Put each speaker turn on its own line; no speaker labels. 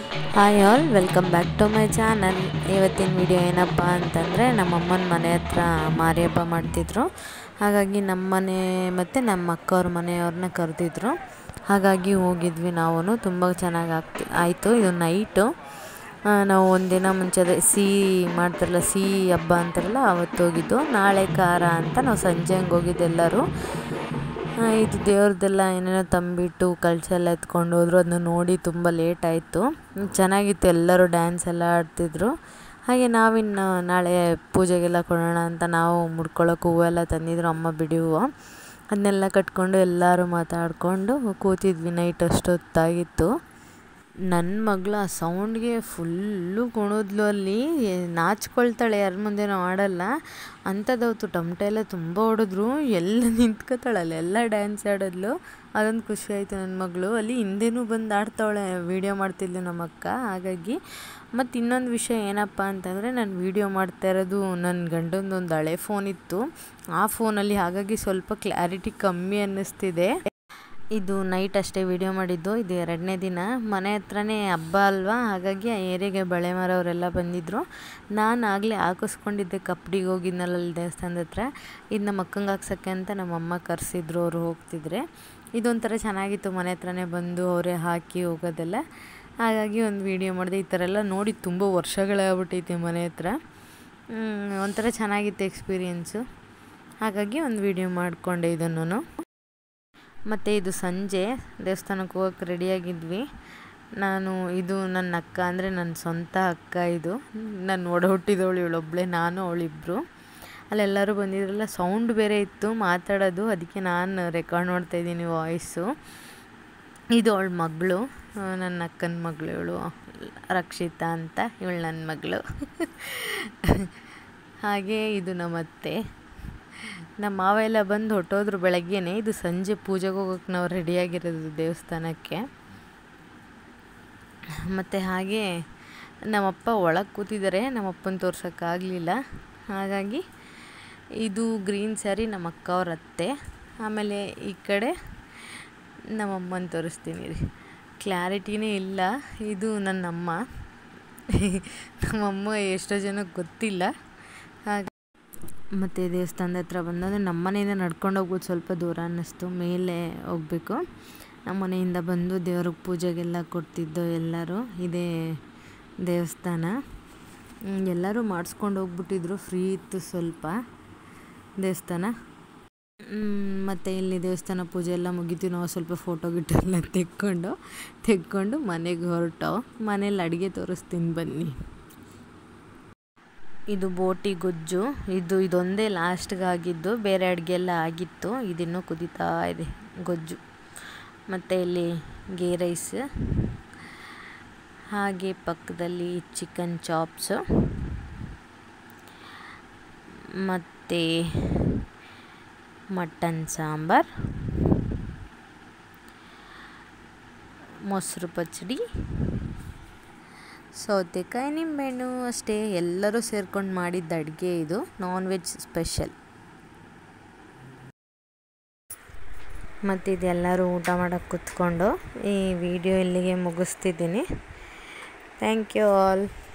hi all welcome back to my channel ಇವತ್ತಿನ video ಏನಪ್ಪ ಅಂತಂದರೆ ನಮ್ಮ ಅಮ್ಮನ ಮನೆ ಹತ್ರ ಮಾರಿ ಹಬ್ಬ ಮಾಡ್ತಿದ್ರು ಹಾಗಾಗಿ ನಮ್ಮ ಮನೆ ಮತ್ತು ನಮ್ಮ ಅಕ್ಕವ್ರ ಮನೆಯವ್ರನ್ನ ಕರೆದಿದ್ರು ಹಾಗಾಗಿ ಹೋಗಿದ್ವಿ ನಾವು ತುಂಬ ಚೆನ್ನಾಗಿ ಆಗ್ತಿ ಆಯಿತು ಇದು ನೈಟು ನಾವು ಒಂದಿನ ಮುಂಚೆ ಅದೇ ಸಿಹಿ ಮಾಡ್ತಾರಲ್ಲ ಸಿಹಿ ಹಬ್ಬ ಅಂತಾರಲ್ಲ ಅವತ್ತು ಹೋಗಿದ್ದು ನಾಳೆ ಖಾರ ಅಂತ ನಾವು ಸಂಜೆ ಹಂಗೆ ಹೋಗಿದ್ದು ಎಲ್ಲರೂ ಇದು ದೇವ್ರದ್ದೆಲ್ಲ ಏನೇನೋ ತಂಬಿಟ್ಟು ಕಳಶ ಎಲ್ಲ ಎತ್ಕೊಂಡು ಹೋದ್ರು ಅದನ್ನ ನೋಡಿ ತುಂಬ ಲೇಟ್ ಆಯಿತು ಚೆನ್ನಾಗಿತ್ತು ಎಲ್ಲರೂ ಡ್ಯಾನ್ಸ್ ಎಲ್ಲ ಆಡ್ತಿದ್ರು ಹಾಗೆ ನಾವಿನ್ನು ನಾಳೆ ಪೂಜೆಗೆಲ್ಲ ಕೊಡೋಣ ಅಂತ ನಾವು ಮುಡ್ಕೊಳ್ಳೋಕೆ ಹೂವೆಲ್ಲ ತಂದಿದ್ರು ಅಮ್ಮ ಬಿಡಿ ಹೂವು ಅದನ್ನೆಲ್ಲ ಕಟ್ಕೊಂಡು ಎಲ್ಲರೂ ಮಾತಾಡಿಕೊಂಡು ಕೂತಿದ್ವಿ ನೈಟ್ ಅಷ್ಟೊತ್ತಾಗಿತ್ತು ನನ್ನ ಮಗಳು ಆ ಸೌಂಡ್ಗೆ ಫುಲ್ಲು ಕುಣಿದ್ಲು ಅಲ್ಲಿ ನಾಚ್ಕೊಳ್ತಾಳೆ ಯಾರ ಮುಂದೆನೂ ಆಡಲ್ಲ ಅಂಥದ್ದವತ್ತು ಟಮಟೆ ಎಲ್ಲ ತುಂಬ ಹೊಡೆದ್ರು ಎಲ್ಲ ನಿಂತ್ಕೋತಾಳಲ್ಲ ಎಲ್ಲ ಡ್ಯಾನ್ಸ್ ಆಡಿದ್ಲು ಅದೊಂದು ಖುಷಿ ಆಯಿತು ನನ್ನ ಮಗಳು ಅಲ್ಲಿ ಹಿಂದೆನೂ ಬಂದು ಆಡ್ತಾವಳೆ ವೀಡಿಯೋ ಮಾಡ್ತಿದ್ಲು ನಮ್ಮ ಅಕ್ಕ ಹಾಗಾಗಿ ಮತ್ತು ಇನ್ನೊಂದು ವಿಷಯ ಏನಪ್ಪ ಅಂತಂದರೆ ನಾನು ವೀಡಿಯೋ ಮಾಡ್ತಾ ಇರೋದು ನನ್ನ ಗಂಡಂದೊಂದು ಹಳೆ ಫೋನ್ ಇತ್ತು ಆ ಫೋನಲ್ಲಿ ಹಾಗಾಗಿ ಸ್ವಲ್ಪ ಕ್ಲಾರಿಟಿ ಕಮ್ಮಿ ಅನ್ನಿಸ್ತಿದೆ ಇದು ನೈಟ್ ಅಷ್ಟೇ ವಿಡಿಯೋ ಮಾಡಿದ್ದು ಇದು ಎರಡನೇ ದಿನ ಮನೆ ಹತ್ರನೇ ಹಬ್ಬ ಅಲ್ವಾ ಹಾಗಾಗಿ ಆ ಏರಿಯಾಗೆ ಬಳೆ ಮಾರೋರೆಲ್ಲ ಬಂದಿದ್ದರು ನಾನು ಆಗಲೇ ಹಾಕಿಸ್ಕೊಂಡಿದ್ದೆ ಕಪ್ಪಡಿಗೆ ಹೋಗಿದ್ನಲ್ಲ ಅಲ್ಲಿ ದೇವಸ್ಥಾನದ ಹತ್ರ ಇದು ನಮ್ಮ ಅಕ್ಕಂಗೆ ಹಾಕ್ಸೋಕ್ಕೆ ಅಂತ ನಮ್ಮ ಅಮ್ಮ ಕರೆಸಿದ್ರು ಅವರು ಹೋಗ್ತಿದ್ರೆ ಇದೊಂಥರ ಚೆನ್ನಾಗಿತ್ತು ಮನೆ ಹತ್ರನೇ ಬಂದು ಅವರೇ ಹಾಕಿ ಹೋಗೋದೆಲ್ಲ ಹಾಗಾಗಿ ಒಂದು ವೀಡಿಯೋ ಮಾಡಿದೆ ಈ ಥರ ಎಲ್ಲ ನೋಡಿ ತುಂಬ ವರ್ಷಗಳಾಗ್ಬಿಟ್ಟೈತೆ ಮನೆ ಹತ್ರ ಒಂಥರ ಚೆನ್ನಾಗಿತ್ತು ಎಕ್ಸ್ಪೀರಿಯೆನ್ಸು ಹಾಗಾಗಿ ಒಂದು ವೀಡಿಯೋ ಮಾಡಿಕೊಂಡೆ ಇದನ್ನು ಮತ್ತು ಇದು ಸಂಜೆ ದೇವಸ್ಥಾನಕ್ಕೆ ಹೋಗೋಕೆ ರೆಡಿಯಾಗಿದ್ವಿ ನಾನು ಇದು ನನ್ನ ಅಕ್ಕ ಅಂದರೆ ನನ್ನ ಸ್ವಂತ ಅಕ್ಕ ಇದು ನಾನು ಒಡ ಹುಟ್ಟಿದವಳು ಇವಳೊಬ್ಬಳೆ ನಾನು ಅವಳಿಬ್ಬರು ಅಲ್ಲೆಲ್ಲರೂ ಬಂದಿದ್ರಲ್ಲ ಸೌಂಡ್ ಬೇರೆ ಇತ್ತು ಮಾತಾಡೋದು ಅದಕ್ಕೆ ನಾನು ರೆಕಾರ್ಡ್ ಮಾಡ್ತಾಯಿದ್ದೀನಿ ವಾಯ್ಸು ಇದು ಅವಳ ಮಗಳು ನನ್ನ ಅಕ್ಕನ ಮಗಳು ಇವಳು ರಕ್ಷಿತಾ ಅಂತ ಇವಳು ನನ್ನ ಮಗಳು ಹಾಗೆ ಇದು ನಮ್ಮತ್ತೆ ನಮ್ಮ ಮಾವ ಎಲ್ಲ ಬಂದು ಹೊಟ್ಟೋದ್ರು ಬೆಳಗ್ಗೆನೇ ಇದು ಸಂಜೆ ಪೂಜೆಗೆ ಹೋಗೋಕೆ ನಾವು ರೆಡಿಯಾಗಿರೋದು ದೇವಸ್ಥಾನಕ್ಕೆ ಮತ್ತು ಹಾಗೆ ನಮ್ಮಪ್ಪ ಒಳಗೆ ಕೂತಿದ್ದಾರೆ ನಮ್ಮಪ್ಪನ ತೋರ್ಸೋಕ್ಕಾಗಲಿಲ್ಲ ಹಾಗಾಗಿ ಇದು ಗ್ರೀನ್ ಸ್ಯಾರಿ ನಮ್ಮ ಅಕ್ಕ ಅವ್ರ ಅತ್ತೆ ಆಮೇಲೆ ಈ ಕಡೆ ನಮ್ಮಮ್ಮನ ತೋರಿಸ್ತೀನಿ ರೀ ಕ್ಲಾರಿಟಿನೇ ಇಲ್ಲ ಇದು ನನ್ನಮ್ಮ ನಮ್ಮಮ್ಮ ಎಷ್ಟೋ ಜನಕ್ಕೆ ಗೊತ್ತಿಲ್ಲ ಹಾಗೆ ಮತ್ತು ದೇವಸ್ಥಾನದ ಹತ್ರ ಬಂದಾಗ ನಮ್ಮ ಮನೆಯಿಂದ ನಡ್ಕೊಂಡು ಹೋಗ್ಬೋದು ಸ್ವಲ್ಪ ದೂರ ಅನ್ನಿಸ್ತು ಮೇಲೆ ಹೋಗಬೇಕು ನಮ್ಮ ಮನೆಯಿಂದ ಬಂದು ದೇವ್ರಿಗೆ ಪೂಜೆಗೆಲ್ಲ ಕೊಡ್ತಿದ್ದು ಎಲ್ಲರೂ ಇದೇ ದೇವಸ್ಥಾನ ಎಲ್ಲರೂ ಮಾಡಿಸ್ಕೊಂಡು ಹೋಗ್ಬಿಟ್ಟಿದ್ರು ಫ್ರೀ ಇತ್ತು ಸ್ವಲ್ಪ ದೇವಸ್ಥಾನ ಮತ್ತು ಇಲ್ಲಿ ದೇವಸ್ಥಾನ ಪೂಜೆ ಎಲ್ಲ ಮುಗಿತು ನಾವು ಸ್ವಲ್ಪ ಫೋಟೋ ಗಿಟೋ ಎಲ್ಲ ತೆಕ್ಕೊಂಡು ತೆಕ್ಕೊಂಡು ಮನೆಗೆ ಹೊರಟೋ ಮನೇಲಿ ಅಡುಗೆ ತೋರಿಸ್ತೀನಿ ಬನ್ನಿ ಇದು ಬೋಟಿ ಗೊಜ್ಜು ಇದು ಇದೊಂದೇ ಲಾಸ್ಟ್ಗೆ ಆಗಿದ್ದು ಬೇರೆ ಅಡುಗೆ ಎಲ್ಲ ಆಗಿತ್ತು ಇದಿನ್ನೂ ಕುದೀತಾ ಇದೆ ಗೊಜ್ಜು ಮತ್ತು ಇಲ್ಲಿ ಗೇ ರೈಸ್ ಹಾಗೆ ಪಕ್ಕದಲ್ಲಿ ಚಿಕನ್ ಚಾಪ್ಸು ಮತ್ತು ಮಟನ್ ಸಾಂಬಾರ್ ಮೊಸರು ಪಚ್ಚಡಿ ಸೌತೆಕಾಯಿ ನಿಂಬೆಹಣ್ಣು ಅಷ್ಟೇ ಎಲ್ಲರೂ ಸೇರ್ಕೊಂಡು ಮಾಡಿದ್ದ ಅಡುಗೆ ಇದು ನಾನ್ ವೆಜ್ ಸ್ಪೆಷಲ್ ಮತ್ತು ಇದೆಲ್ಲರೂ ಊಟ ಮಾಡೋಕ್ಕೆ ಕೂತ್ಕೊಂಡು ಈ ವಿಡಿಯೋ ಇಲ್ಲಿಗೆ ಮುಗಿಸ್ತಿದ್ದೀನಿ ಥ್ಯಾಂಕ್ ಯು ಆಲ್